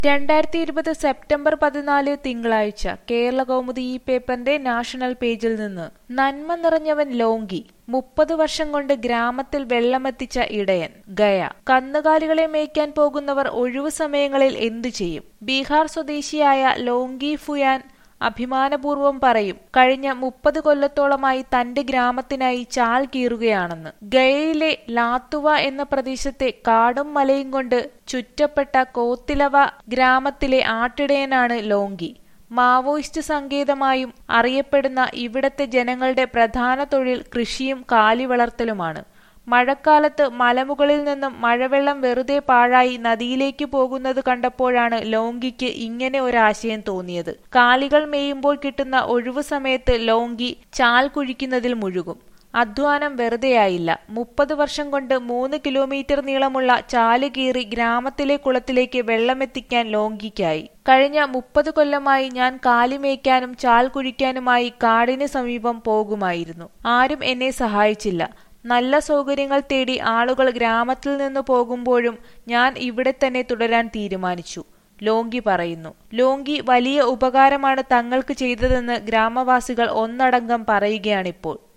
രണ്ടായിരത്തി ഇരുപത് സെപ്റ്റംബർ പതിനാല് തിങ്കളാഴ്ച കേരള കൗമുദി ഈ പേപ്പറിന്റെ നാഷണൽ പേജിൽ നിന്ന് നന്മ നിറഞ്ഞവൻ ലോങ്കി മുപ്പത് വർഷം കൊണ്ട് ഗ്രാമത്തിൽ വെള്ളമെത്തിച്ച ഇടയൻ ഗയ കന്നുകാലികളെ മേയ്ക്കാൻ പോകുന്നവർ ഒഴിവു സമയങ്ങളിൽ എന്തു ചെയ്യും ബീഹാർ സ്വദേശിയായ ലോങ്കി ഫുയാൻ അഭിമാനപൂർവ്വം പറയും കഴിഞ്ഞ മുപ്പത് കൊല്ലത്തോളമായി തന്റെ ഗ്രാമത്തിനായി ചാൽ കീറുകയാണെന്ന് ഗയയിലെ ലാത്തുവ എന്ന പ്രദേശത്തെ കാടും മലയും കൊണ്ട് ചുറ്റപ്പെട്ട കോത്തിലവ ഗ്രാമത്തിലെ ആട്ടിടയനാണ് ലോങ്കി മാവോയിസ്റ്റ് സങ്കേതമായും അറിയപ്പെടുന്ന ഇവിടത്തെ ജനങ്ങളുടെ പ്രധാന തൊഴിൽ കൃഷിയും കാലിവളർത്തലുമാണ് മഴക്കാലത്ത് മലമുകളിൽ നിന്നും മഴവെള്ളം വെറുതെ പാഴായി നദിയിലേക്ക് പോകുന്നത് കണ്ടപ്പോഴാണ് ലോങ്കിക്ക് ഇങ്ങനെ ഒരാശയം തോന്നിയത് കാലികൾ മേയുമ്പോൾ കിട്ടുന്ന ഒഴിവു സമയത്ത് ലോങ്കി ചാൽ കുഴിക്കുന്നതിൽ മുഴുകും അധ്വാനം വെറുതെയായില്ല മുപ്പത് വർഷം കൊണ്ട് മൂന്ന് കിലോമീറ്റർ നീളമുള്ള ചാല് കീറി ഗ്രാമത്തിലെ കുളത്തിലേക്ക് വെള്ളമെത്തിക്കാൻ ലോങ്കിക്കായി കഴിഞ്ഞ മുപ്പത് കൊല്ലമായി ഞാൻ കാലിമേയ്ക്കാനും ചാൽ കുഴിക്കാനുമായി കാടിന് സമീപം പോകുമായിരുന്നു ആരും എന്നെ സഹായിച്ചില്ല നല്ല സൗകര്യങ്ങൾ തേടി ആളുകൾ ഗ്രാമത്തിൽ നിന്ന് പോകുമ്പോഴും ഞാൻ ഇവിടെ തന്നെ തുടരാൻ തീരുമാനിച്ചു ലോങ്കി പറയുന്നു ലോങ്കി വലിയ ഉപകാരമാണ് തങ്ങൾക്ക് ചെയ്തതെന്ന് ഗ്രാമവാസികൾ ഒന്നടങ്കം പറയുകയാണിപ്പോൾ